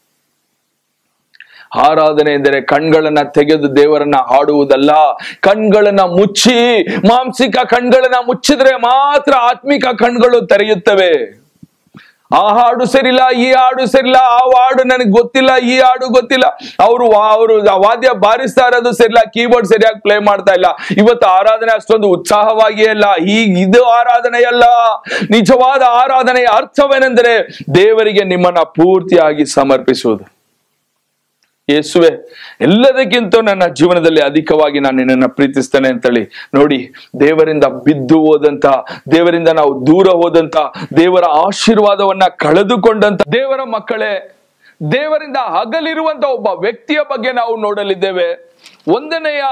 ಆರಾಧನೆ ಎಂದರೆ ಕಣ್ಗಳನ್ನ ತೆಗೆದು ದೇವರನ್ನ ಹಾಡುವುದಲ್ಲ ಕಣ್ಗಳನ್ನ ಮುಚ್ಚಿ ಮಾಂಸಿಕ ಕಣ್ಗಳನ್ನ ಮುಚ್ಚಿದ್ರೆ ಮಾತ್ರ ಆತ್ಮಿಕ ಕಣ್ಗಳು ತೆರೆಯುತ್ತವೆ ಆ ಹಾಡು ಸರಿಲ್ಲ ಈ ಹಾಡು ಸರಿಲ್ಲ ಆ ಹಾಡು ನನಗೆ ಗೊತ್ತಿಲ್ಲ ಈ ಹಾಡು ಗೊತ್ತಿಲ್ಲ ಅವರು ಅವರು ವಾದ್ಯ ಬಾರಿಸ್ತಾ ಇರೋದು ಸರಿಲ್ಲ ಕೀಬೋರ್ಡ್ ಸರಿಯಾಗಿ ಪ್ಲೇ ಮಾಡ್ತಾ ಇಲ್ಲ ಇವತ್ತು ಆರಾಧನೆ ಅಷ್ಟೊಂದು ಉತ್ಸಾಹವಾಗಿಯೇ ಅಲ್ಲ ಈಗ ಇದು ಆರಾಧನೆಯಲ್ಲ ನಿಜವಾದ ಆರಾಧನೆಯ ಅರ್ಥವೇನೆಂದರೆ ದೇವರಿಗೆ ನಿಮ್ಮನ್ನ ಪೂರ್ತಿಯಾಗಿ ಸಮರ್ಪಿಸುವುದು ಯೇಸುವೆ ಎಲ್ಲದಕ್ಕಿಂತ ನನ್ನ ಜೀವನದಲ್ಲಿ ಅಧಿಕವಾಗಿ ನಾನು ನಿನ್ನನ್ನು ಪ್ರೀತಿಸ್ತೇನೆ ಅಂತೇಳಿ ನೋಡಿ ದೇವರಿಂದ ಬಿದ್ದು ಹೋದಂತ ದೇವರಿಂದ ನಾವು ದೂರ ಹೋದಂತ ದೇವರ ಆಶೀರ್ವಾದವನ್ನ ಕಳೆದುಕೊಂಡಂತ ದೇವರ ಮಕ್ಕಳೇ ದೇವರಿಂದ ಹಗಲಿರುವಂತ ಒಬ್ಬ ವ್ಯಕ್ತಿಯ ಬಗ್ಗೆ ನಾವು ನೋಡಲಿದ್ದೇವೆ ಒಂದನೆಯ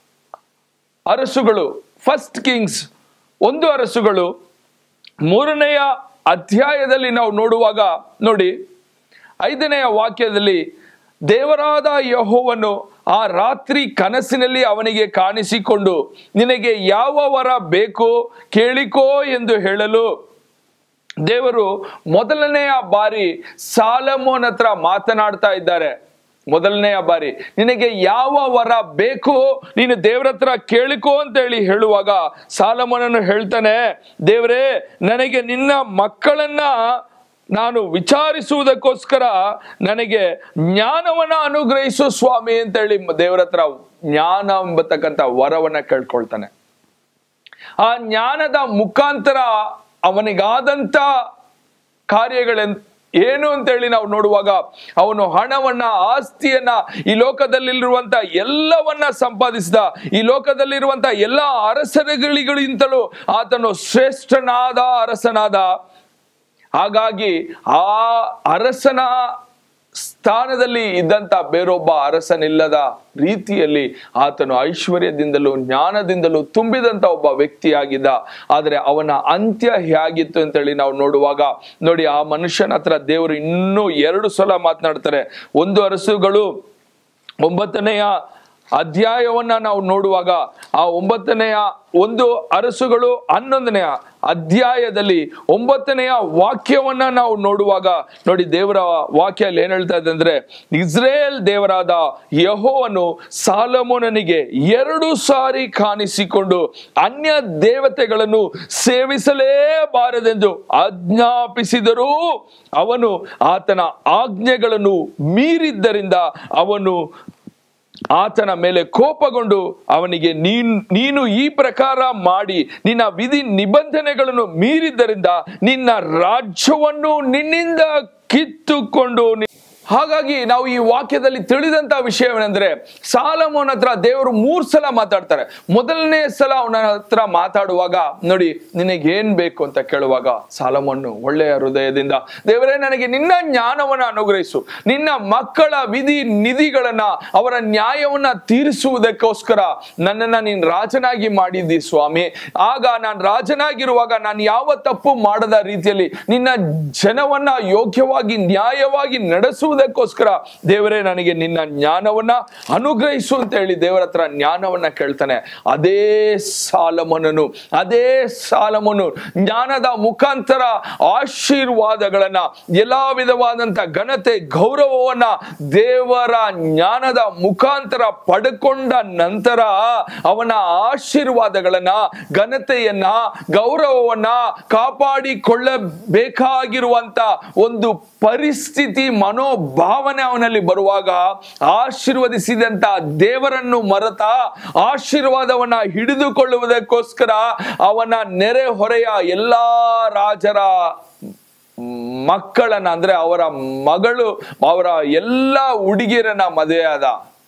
ಅರಸುಗಳು ಫಸ್ಟ್ ಕಿಂಗ್ಸ್ ಒಂದು ಅರಸುಗಳು ಮೂರನೆಯ ಅಧ್ಯಾಯದಲ್ಲಿ ನಾವು ನೋಡುವಾಗ ನೋಡಿ ಐದನೆಯ ವಾಕ್ಯದಲ್ಲಿ ದೇವರಾದ ಯಹೋವನು ಆ ರಾತ್ರಿ ಕನಸಿನಲ್ಲಿ ಅವನಿಗೆ ಕಾಣಿಸಿಕೊಂಡು ನಿನಗೆ ಯಾವ ವರ ಬೇಕು ಕೇಳಿಕೋ ಎಂದು ಹೇಳಲು ದೇವರು ಮೊದಲನೆಯ ಬಾರಿ ಸಾಲಮೋನ್ ಹತ್ರ ಮಾತನಾಡ್ತಾ ಇದ್ದಾರೆ ಮೊದಲನೆಯ ಬಾರಿ ನಿನಗೆ ಯಾವ ವರ ಬೇಕು ನೀನು ದೇವ್ರ ಹತ್ರ ಕೇಳಿಕೋ ಅಂತ ಹೇಳಿ ಹೇಳುವಾಗ ಸಾಲಮೋನನ್ನು ಹೇಳ್ತಾನೆ ದೇವರೇ ನನಗೆ ನಿನ್ನ ಮಕ್ಕಳನ್ನ ನಾನು ವಿಚಾರಿಸುವುದಕ್ಕೋಸ್ಕರ ನನಗೆ ಜ್ಞಾನವನ್ನ ಅನುಗ್ರಹಿಸು ಸ್ವಾಮಿ ಅಂತ ಹೇಳಿ ದೇವರ ಹತ್ರ ಜ್ಞಾನ ಎಂಬತಕ್ಕಂಥ ವರವನ್ನ ಕೇಳ್ಕೊಳ್ತಾನೆ ಆ ಜ್ಞಾನದ ಮುಖಾಂತರ ಅವನಿಗಾದಂತ ಕಾರ್ಯಗಳೆನ್ ಏನು ಅಂತೇಳಿ ನಾವು ನೋಡುವಾಗ ಅವನು ಹಣವನ್ನ ಆಸ್ತಿಯನ್ನ ಈ ಲೋಕದಲ್ಲಿರುವಂತ ಎಲ್ಲವನ್ನ ಸಂಪಾದಿಸಿದ ಈ ಲೋಕದಲ್ಲಿರುವಂತ ಎಲ್ಲ ಅರಸರುಗಳಿಗಿಂತಲೂ ಆತನು ಶ್ರೇಷ್ಠನಾದ ಅರಸನಾದ ಹಾಗಾಗಿ ಆ ಅರಸನ ಸ್ಥಾನದಲ್ಲಿ ಇದ್ದಂತ ಬೇರೊಬ್ಬ ಅರಸನಿಲ್ಲದ ರೀತಿಯಲ್ಲಿ ಆತನು ಐಶ್ವರ್ಯದಿಂದಲೂ ಜ್ಞಾನದಿಂದಲೂ ತುಂಬಿದಂತ ಒಬ್ಬ ವ್ಯಕ್ತಿಯಾಗಿದ್ದ ಆದರೆ ಅವನ ಅಂತ್ಯ ಹೇಗಿತ್ತು ಅಂತೇಳಿ ನಾವು ನೋಡುವಾಗ ನೋಡಿ ಆ ಮನುಷ್ಯನ ಹತ್ರ ದೇವರು ಇನ್ನೂ ಎರಡು ಸಲ ಮಾತನಾಡ್ತಾರೆ ಒಂದು ಅರಸುಗಳು ಒಂಬತ್ತನೆಯ ಅಧ್ಯಾಯವನ್ನ ನಾವು ನೋಡುವಾಗ ಆ ಒಂಬತ್ತನೆಯ ಒಂದು ಅರಸುಗಳು ಹನ್ನೊಂದನೆಯ ಅಧ್ಯಾಯದಲ್ಲಿ ಒಂಬತ್ತನೆಯ ವಾಕ್ಯವನ್ನ ನಾವು ನೋಡುವಾಗ ನೋಡಿ ದೇವರ ವಾಕ್ಯ ಅಲ್ಲಿ ಏನ್ ಹೇಳ್ತಾ ಇದೆ ಅಂದ್ರೆ ಇಸ್ರೇಲ್ ದೇವರಾದ ಯಹೋವನು ಸಾಲಮೋನನಿಗೆ ಎರಡು ಸಾರಿ ಕಾಣಿಸಿಕೊಂಡು ಅನ್ಯ ದೇವತೆಗಳನ್ನು ಸೇವಿಸಲೇಬಾರದೆಂದು ಆಜ್ಞಾಪಿಸಿದರೂ ಅವನು ಆತನ ಆಜ್ಞೆಗಳನ್ನು ಮೀರಿದ್ದರಿಂದ ಅವನು ಆತನ ಮೇಲೆ ಕೋಪಗೊಂಡು ಅವನಿಗೆ ನೀನ್ ನೀನು ಈ ಪ್ರಕಾರ ಮಾಡಿ ನಿನ್ನ ವಿಧಿ ನಿಬಂಧನೆಗಳನ್ನು ಮೀರಿದ್ದರಿಂದ ನಿನ್ನ ರಾಜ್ಯವನ್ನು ನಿನ್ನಿಂದ ಕಿತ್ತುಕೊಂಡು ನಿ- ಹಾಗಾಗಿ ನಾವು ಈ ವಾಕ್ಯದಲ್ಲಿ ತಿಳಿದಂತ ವಿಷಯವೇನೆಂದ್ರೆ ಸಾಲಮೋನ ಹತ್ರ ದೇವರು ಮೂರ್ ಸಲ ಮಾತಾಡ್ತಾರೆ ಮೊದಲನೇ ಸಲ ಅವನ ಹತ್ರ ಮಾತಾಡುವಾಗ ನೋಡಿ ನಿನಗೆ ಏನ್ ಬೇಕು ಅಂತ ಕೇಳುವಾಗ ಸಾಲಮೋನು ಒಳ್ಳೆಯ ಹೃದಯದಿಂದ ದೇವರೇ ನನಗೆ ನಿನ್ನ ಜ್ಞಾನವನ್ನ ಅನುಗ್ರಹಿಸು ನಿನ್ನ ಮಕ್ಕಳ ವಿಧಿ ನಿಧಿಗಳನ್ನ ಅವರ ನ್ಯಾಯವನ್ನ ತೀರಿಸುವುದಕ್ಕೋಸ್ಕರ ನನ್ನನ್ನ ನೀನ್ ರಾಜನಾಗಿ ಮಾಡಿದ್ದಿ ಸ್ವಾಮಿ ಆಗ ನಾನು ರಾಜನಾಗಿರುವಾಗ ನಾನು ಯಾವ ತಪ್ಪು ಮಾಡದ ರೀತಿಯಲ್ಲಿ ನಿನ್ನ ಜನವನ್ನ ಯೋಗ್ಯವಾಗಿ ನ್ಯಾಯವಾಗಿ ನಡೆಸುವುದಕ್ಕೋಸ್ಕರ ದೇವರೇ ನನಗೆ ನಿನ್ನ ಜ್ಞಾನವನ್ನ ಅನುಗ್ರಹಿಸು ಅಂತ ಹೇಳಿ ದೇವರ ಹತ್ರ ಜ್ಞಾನವನ್ನ ಕೇಳ್ತಾನೆ ಅದೇ ಸಾಲಮನನು ಅದೇ ಸಾಲಮನು ಜ್ಞಾನದ ಮುಖಾಂತರ ಆಶೀರ್ವಾದಗಳನ್ನ ಎಲ್ಲಾ ವಿಧವಾದಂತ ಘನತೆ ಗೌರವವನ್ನ ದೇವರ ಜ್ಞಾನದ ಮುಖಾಂತರ ಪಡ್ಕೊಂಡ ನಂತರ ಅವನ ಆಶೀರ್ವಾದಗಳನ್ನ ಘನತೆಯನ್ನ ಗೌರವವನ್ನ ಕಾಪಾಡಿಕೊಳ್ಳಬೇಕಾಗಿರುವಂತ ಒಂದು ಪರಿಸ್ಥಿತಿ ಮನೋಭಾವನೆ ಅವನಲ್ಲಿ ಬರುವಾಗ ಆಶೀರ್ವದಿಸಿದಂತ ದೇವರನ್ನು ಮರೆತ ಆಶೀರ್ವಾದವನ್ನ ಹಿಡಿದುಕೊಳ್ಳುವುದಕ್ಕೋಸ್ಕರ ಅವನ ನೆರೆ ಹೊರೆಯ ಎಲ್ಲಾ ರಾಜರ ಮಕ್ಕಳನ್ನ ಅಂದ್ರೆ ಅವರ ಮಗಳು ಅವರ ಎಲ್ಲ ಹುಡುಗಿಯರನ್ನ ಮದುವೆ ಆದ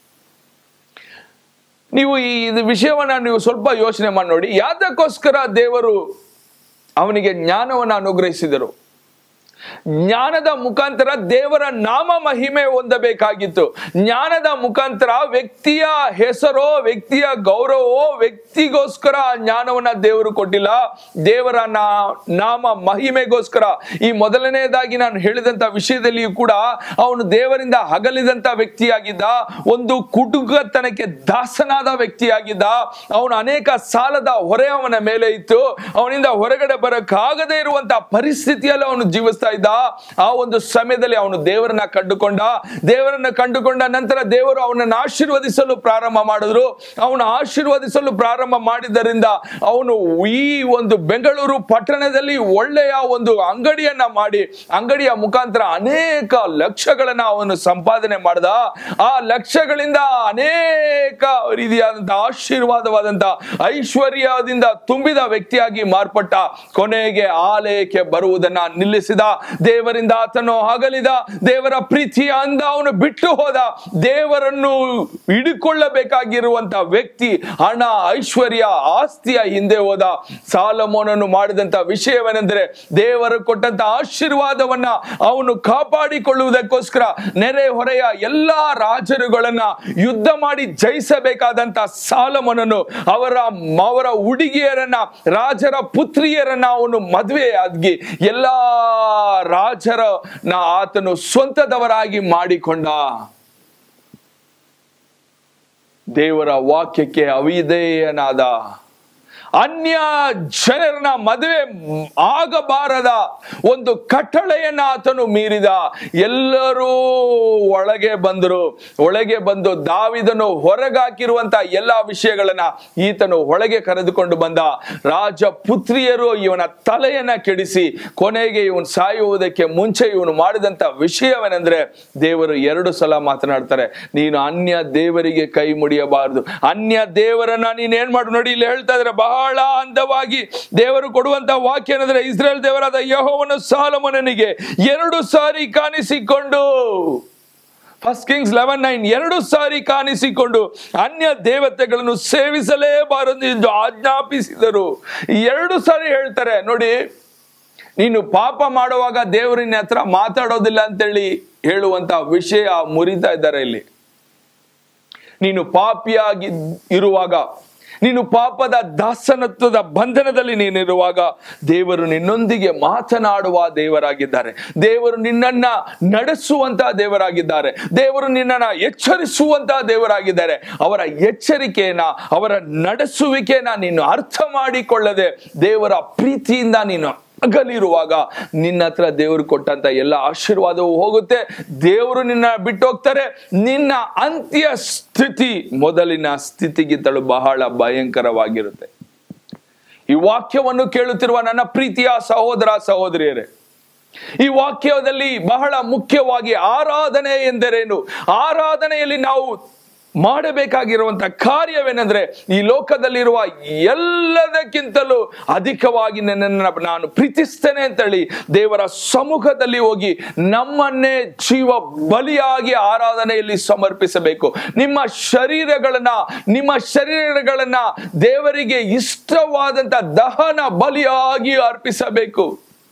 ನೀವು ಈ ಇದು ವಿಷಯವನ್ನ ನೀವು ಸ್ವಲ್ಪ ಯೋಚನೆ ಮಾಡಿ ನೋಡಿ ಯಾತಕ್ಕೋಸ್ಕರ ದೇವರು ಅವನಿಗೆ ಜ್ಞಾನವನ್ನು ಅನುಗ್ರಹಿಸಿದರು ಜ್ಞಾನದ ಮುಖಾಂತರ ದೇವರ ನಾಮ ಮಹಿಮೆ ಹೊಂದಬೇಕಾಗಿತ್ತು ಜ್ಞಾನದ ಮುಖಾಂತರ ವ್ಯಕ್ತಿಯ ಹೆಸರೋ ವ್ಯಕ್ತಿಯ ಗೌರವವೋ ವ್ಯಕ್ತಿಗೋಸ್ಕರ ಆ ಜ್ಞಾನವನ್ನ ದೇವರು ಕೊಟ್ಟಿಲ್ಲ ದೇವರ ನಾ ನಾಮ ಮಹಿಮೆಗೋಸ್ಕರ ಈ ಮೊದಲನೇದಾಗಿ ನಾನು ಹೇಳಿದಂತ ವಿಷಯದಲ್ಲಿಯೂ ಕೂಡ ಅವನು ದೇವರಿಂದ ಹಗಲಿದಂತ ವ್ಯಕ್ತಿಯಾಗಿದ್ದ ಒಂದು ಕುಟುಕತನಕ್ಕೆ ದಾಸನಾದ ವ್ಯಕ್ತಿಯಾಗಿದ್ದ ಅವನು ಅನೇಕ ಸಾಲದ ಹೊರೆ ಅವನ ಮೇಲೆ ಇತ್ತು ಅವನಿಂದ ಹೊರಗಡೆ ಬರಕ್ಕಾಗದೇ ಇರುವಂತ ಪರಿಸ್ಥಿತಿಯಲ್ಲಿ ಅವನು ಜೀವಿಸ್ತಾ ಇದ್ದ ಆ ಒಂದು ಸಮಯದಲ್ಲಿ ಅವನು ದೇವರನ್ನ ಕಂಡುಕೊಂಡ ದೇವರನ್ನ ಕಂಡುಕೊಂಡ ನಂತರ ದೇವರು ಅವನನ್ನು ಆಶೀರ್ವದಿಸಲು ಪ್ರಾರಂಭ ಮಾಡಿದ್ರು ಅವನು ಆಶೀರ್ವದಿಸಲು ಪ್ರಾರಂಭ ಮಾಡಿದ್ದರಿಂದ ಅವನು ಈ ಒಂದು ಬೆಂಗಳೂರು ಪಟ್ಟಣದಲ್ಲಿ ಒಳ್ಳೆಯ ಒಂದು ಅಂಗಡಿಯನ್ನ ಮಾಡಿ ಅಂಗಡಿಯ ಮುಖಾಂತರ ಅನೇಕ ಲಕ್ಷಗಳನ್ನ ಅವನು ಸಂಪಾದನೆ ಮಾಡ್ದ ಆ ಲಕ್ಷಗಳಿಂದ ಅನೇಕ ರೀತಿಯಾದಂತಹ ಆಶೀರ್ವಾದವಾದಂತ ಐಶ್ವರ್ಯದಿಂದ ತುಂಬಿದ ವ್ಯಕ್ತಿಯಾಗಿ ಮಾರ್ಪಟ್ಟ ಕೊನೆಗೆ ಆಲಯಕ್ಕೆ ಬರುವುದನ್ನ ನಿಲ್ಲಿಸಿದ ದೇವರಿಂದ ಆತನು ಅಗಲಿದ ದೇವರ ಪ್ರೀತಿಯ ಅಂದ ಅವನು ಬಿಟ್ಟು ಹೋದ ದೇವರನ್ನು ಹಿಡಿಕೊಳ್ಳಬೇಕಾಗಿರುವಂತ ವ್ಯಕ್ತಿ ಹಣ ಐಶ್ವರ್ಯ ಆಸ್ತಿಯ ಹಿಂದೆ ಹೋದ ಸಾಲಮೋನನ್ನು ಮಾಡಿದಂತ ವಿಷಯವೇನೆಂದರೆ ದೇವರು ಕೊಟ್ಟಂತ ಆಶೀರ್ವಾದವನ್ನ ಅವನು ಕಾಪಾಡಿಕೊಳ್ಳುವುದಕ್ಕೋಸ್ಕರ ನೆರೆ ಹೊರೆಯ ಎಲ್ಲಾ ರಾಜರುಗಳನ್ನ ಯುದ್ಧ ಮಾಡಿ ಜಯಿಸಬೇಕಾದಂತ ಸಾಲಮೋನನು ಅವರ ಅವರ ಹುಡುಗಿಯರನ್ನ ರಾಜರ ಪುತ್ರಿಯರನ್ನ ಅವನು ಮದುವೆ ಆಗಿ ಎಲ್ಲಾ ರಾಜರನ್ನ ಆತನು ಸ್ವಂತದವರಾಗಿ ಮಾಡಿಕೊಂಡ ದೇವರ ವಾಕ್ಯಕ್ಕೆ ಅವಿಧೇಯನಾದ ಅನ್ಯ ಜನರನ್ನ ಮದುವೆ ಆಗಬಾರದ ಒಂದು ಕಟ್ಟಳೆಯನ್ನ ಆತನು ಮೀರಿದ ಎಲ್ಲರೂ ಒಳಗೆ ಬಂದರು ಒಳಗೆ ಬಂದು ದಾವಿದನು ಹೊರಗಾಕಿರುವಂತ ಎಲ್ಲಾ ವಿಷಯಗಳನ್ನ ಈತನು ಒಳಗೆ ಕರೆದುಕೊಂಡು ಬಂದ ರಾಜ ಪುತ್ರಿಯರು ಇವನ ತಲೆಯನ್ನ ಕೆಡಿಸಿ ಕೊನೆಗೆ ಇವನು ಸಾಯುವುದಕ್ಕೆ ಮುಂಚೆ ಇವನು ಮಾಡಿದಂತ ವಿಷಯವೇನೆಂದ್ರೆ ದೇವರು ಎರಡು ಸಲ ಮಾತನಾಡ್ತಾರೆ ನೀನು ಅನ್ಯ ದೇವರಿಗೆ ಕೈ ಮುಡಿಯಬಾರದು ಅನ್ಯ ದೇವರನ್ನ ನೀನ್ ಏನ್ ಮಾಡು ನೋಡಿ ಇಲ್ಲಿ ಹೇಳ್ತಾ ಇದ್ರೆ ಬಹಳ ಅಂದವಾಗಿ ದೇವರು ಕೊಡುವಂತ ವಾಕ್ಯ ಏನಂದ್ರೆ ಇಸ್ರೇಲ್ ದೇವರಾದ ಯಹೋವನು ಸಾಲಮನನಿಗೆ ಎರಡು ಸಾರಿ ಕಾಣಿಸಿಕೊಂಡು ಫಸ್ಟ್ ಕಿಂಗ್ಸ್ ಲೆವೆನ್ ನೈನ್ ಎರಡು ಸಾರಿ ಕಾಣಿಸಿಕೊಂಡು ಅನ್ಯ ದೇವತೆಗಳನ್ನು ಸೇವಿಸಲೇಬಾರದು ಎಂದು ಆಜ್ಞಾಪಿಸಿದರು ಎರಡು ಸಾರಿ ಹೇಳ್ತಾರೆ ನೋಡಿ ನೀನು ಪಾಪ ಮಾಡುವಾಗ ದೇವರಿನ ಹತ್ರ ಮಾತಾಡೋದಿಲ್ಲ ಅಂತೇಳಿ ಹೇಳುವಂತ ವಿಷಯ ಮುರಿತಾ ಇದ್ದಾರೆ ಇಲ್ಲಿ ನೀನು ಪಾಪಿಯಾಗಿ ಇರುವಾಗ ನೀನು ಪಾಪದ ದಾಸನತ್ವದ ಬಂಧನದಲ್ಲಿ ನೀನಿರುವಾಗ ದೇವರು ನಿನ್ನೊಂದಿಗೆ ಮಾತನಾಡುವ ದೇವರಾಗಿದ್ದಾರೆ ದೇವರು ನಿನ್ನನ್ನ ನಡೆಸುವಂತ ದೇವರಾಗಿದ್ದಾರೆ ದೇವರು ನಿನ್ನನ್ನ ಎಚ್ಚರಿಸುವಂತ ದೇವರಾಗಿದ್ದಾರೆ ಅವರ ಎಚ್ಚರಿಕೆಯನ್ನ ಅವರ ನಡೆಸುವಿಕೆಯನ್ನ ನೀನು ಅರ್ಥ ಮಾಡಿಕೊಳ್ಳದೆ ದೇವರ ಪ್ರೀತಿಯಿಂದ ನೀನು ಅಗಲಿರುವಾಗ ನಿನ್ನ ಹತ್ರ ದೇವರು ಕೊಟ್ಟಂತ ಎಲ್ಲ ಆಶೀರ್ವಾದವು ಹೋಗುತ್ತೆ ದೇವರು ನಿನ್ನ ಬಿಟ್ಟು ಹೋಗ್ತಾರೆ ನಿನ್ನ ಅಂತ್ಯ ಸ್ಥಿತಿ ಮೊದಲಿನ ಸ್ಥಿತಿಗಿಂತಲೂ ಬಹಳ ಭಯಂಕರವಾಗಿರುತ್ತೆ ಈ ವಾಕ್ಯವನ್ನು ಕೇಳುತ್ತಿರುವ ನನ್ನ ಪ್ರೀತಿಯ ಸಹೋದರ ಸಹೋದರಿಯರೇ ಈ ವಾಕ್ಯದಲ್ಲಿ ಬಹಳ ಮುಖ್ಯವಾಗಿ ಆರಾಧನೆ ಎಂದರೇನು ಆರಾಧನೆಯಲ್ಲಿ ನಾವು ಮಾಡಬೇಕಾಗಿರುವಂತ ಕಾರ್ಯವೇನೆಂದ್ರೆ ಈ ಲೋಕದಲ್ಲಿರುವ ಎಲ್ಲದಕ್ಕಿಂತಲೂ ಅಧಿಕವಾಗಿ ನನ್ನನ್ನು ನಾನು ಪ್ರೀತಿಸ್ತೇನೆ ಅಂತೇಳಿ ದೇವರ ಸಮ್ಮುಖದಲ್ಲಿ ಹೋಗಿ ನಮ್ಮನ್ನೇ ಜೀವ ಬಲಿಯಾಗಿ ಆರಾಧನೆಯಲ್ಲಿ ಸಮರ್ಪಿಸಬೇಕು ನಿಮ್ಮ ಶರೀರಗಳನ್ನ ನಿಮ್ಮ ಶರೀರಗಳನ್ನ ದೇವರಿಗೆ ಇಷ್ಟವಾದಂತ ದಹನ ಬಲಿಯಾಗಿ ಅರ್ಪಿಸಬೇಕು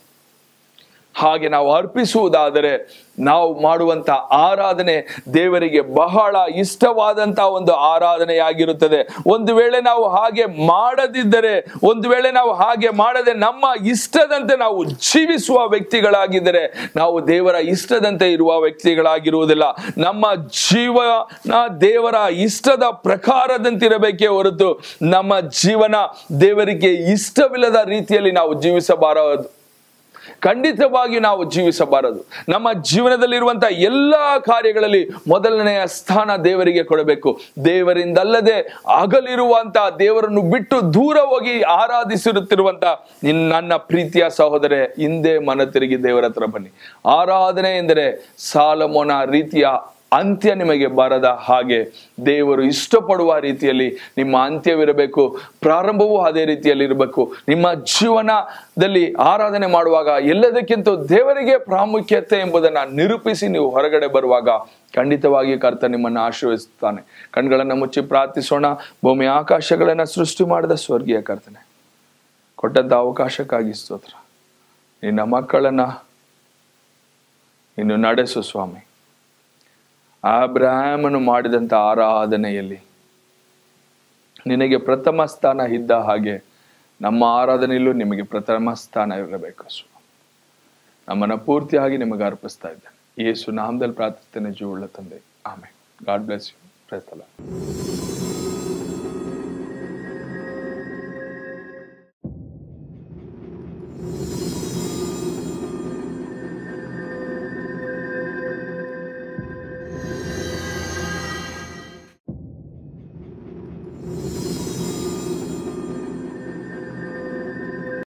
ಹಾಗೆ ನಾವು ಅರ್ಪಿಸುವುದಾದರೆ ನಾವು ಮಾಡುವಂತ ಆರಾಧನೆ ದೇವರಿಗೆ ಬಹಳ ಇಷ್ಟವಾದಂತ ಒಂದು ಆರಾಧನೆಯಾಗಿರುತ್ತದೆ ಒಂದು ವೇಳೆ ನಾವು ಹಾಗೆ ಮಾಡದಿದ್ದರೆ ಒಂದು ವೇಳೆ ನಾವು ಹಾಗೆ ಮಾಡದೆ ನಮ್ಮ ಇಷ್ಟದಂತೆ ನಾವು ಜೀವಿಸುವ ವ್ಯಕ್ತಿಗಳಾಗಿದ್ದರೆ ನಾವು ದೇವರ ಇಷ್ಟದಂತೆ ಇರುವ ವ್ಯಕ್ತಿಗಳಾಗಿರುವುದಿಲ್ಲ ನಮ್ಮ ಜೀವನ ದೇವರ ಇಷ್ಟದ ಪ್ರಕಾರದಂತಿರಬೇಕೇ ಹೊರತು ನಮ್ಮ ಜೀವನ ದೇವರಿಗೆ ಇಷ್ಟವಿಲ್ಲದ ರೀತಿಯಲ್ಲಿ ನಾವು ಜೀವಿಸಬಾರದು ಖಂಡಿತವಾಗಿ ನಾವು ಜೀವಿಸಬಾರದು ನಮ್ಮ ಜೀವನದಲ್ಲಿರುವಂತಹ ಎಲ್ಲಾ ಕಾರ್ಯಗಳಲ್ಲಿ ಮೊದಲನೆಯ ಸ್ಥಾನ ದೇವರಿಗೆ ಕೊಡಬೇಕು ದೇವರಿಂದಲ್ಲದೆ ಅಗಲಿರುವಂತ ದೇವರನ್ನು ಬಿಟ್ಟು ದೂರ ಹೋಗಿ ಆರಾಧಿಸಿರುತ್ತಿರುವಂತ ನಿನ್ ನನ್ನ ಪ್ರೀತಿಯ ಸಹೋದರ ಹಿಂದೆ ಮನ ತಿರುಗಿ ದೇವರ ಹತ್ರ ಬನ್ನಿ ಆರಾಧನೆ ಎಂದರೆ ಸಾಲಮೋನ ರೀತಿಯ ಅಂತ್ಯ ನಿಮಗೆ ಬರದ ಹಾಗೆ ದೇವರು ಇಷ್ಟಪಡುವ ರೀತಿಯಲ್ಲಿ ನಿಮ್ಮ ಅಂತ್ಯವಿರಬೇಕು ಪ್ರಾರಂಭವೂ ಅದೇ ರೀತಿಯಲ್ಲಿ ಇರಬೇಕು ನಿಮ್ಮ ಜೀವನದಲ್ಲಿ ಆರಾಧನೆ ಮಾಡುವಾಗ ಎಲ್ಲದಕ್ಕಿಂತ ದೇವರಿಗೆ ಪ್ರಾಮುಖ್ಯತೆ ಎಂಬುದನ್ನು ನಿರೂಪಿಸಿ ನೀವು ಹೊರಗಡೆ ಬರುವಾಗ ಖಂಡಿತವಾಗಿ ಕರ್ತ ನಿಮ್ಮನ್ನು ಆಶೀರ್ವದಿಸುತ್ತಾನೆ ಕಣ್ಗಳನ್ನು ಮುಚ್ಚಿ ಪ್ರಾರ್ಥಿಸೋಣ ಭೂಮಿ ಆಕಾಶಗಳನ್ನು ಸೃಷ್ಟಿ ಮಾಡಿದ ಸ್ವರ್ಗೀಯ ಕರ್ತನೆ ಕೊಟ್ಟಂತ ಅವಕಾಶಕ್ಕಾಗಿ ಸ್ತೋತ್ರ ನಿನ್ನ ಮಕ್ಕಳನ್ನ ಇನ್ನು ನಡೆಸು ಸ್ವಾಮಿ ಅಬ್ರಾಹ್ಮನು ಮಾಡಿದಂಥ ಆರಾಧನೆಯಲ್ಲಿ ನಿನಗೆ ಪ್ರಥಮ ಸ್ಥಾನ ಇದ್ದ ಹಾಗೆ ನಮ್ಮ ಆರಾಧನೆಯಲ್ಲೂ ನಿಮಗೆ ಪ್ರಥಮ ಸ್ಥಾನ ಇರಬೇಕು ಸ್ವಾಮಿ ನಮ್ಮನ್ನು ಪೂರ್ತಿಯಾಗಿ ನಿಮಗೆ ಅರ್ಪಿಸ್ತಾ ಇದ್ದೇನೆ ಯೇಸು ನಾಮದಲ್ಲಿ ಪ್ರಾರ್ಥಿಸ್ತೇನೆ ಜೀವುಳ್ಳ ತಂದೆ ಆಮೇಲೆ ಗಾಡ್ ಬ್ಲೆಸ್ ಯು ಪ್ರಸ್ತಲ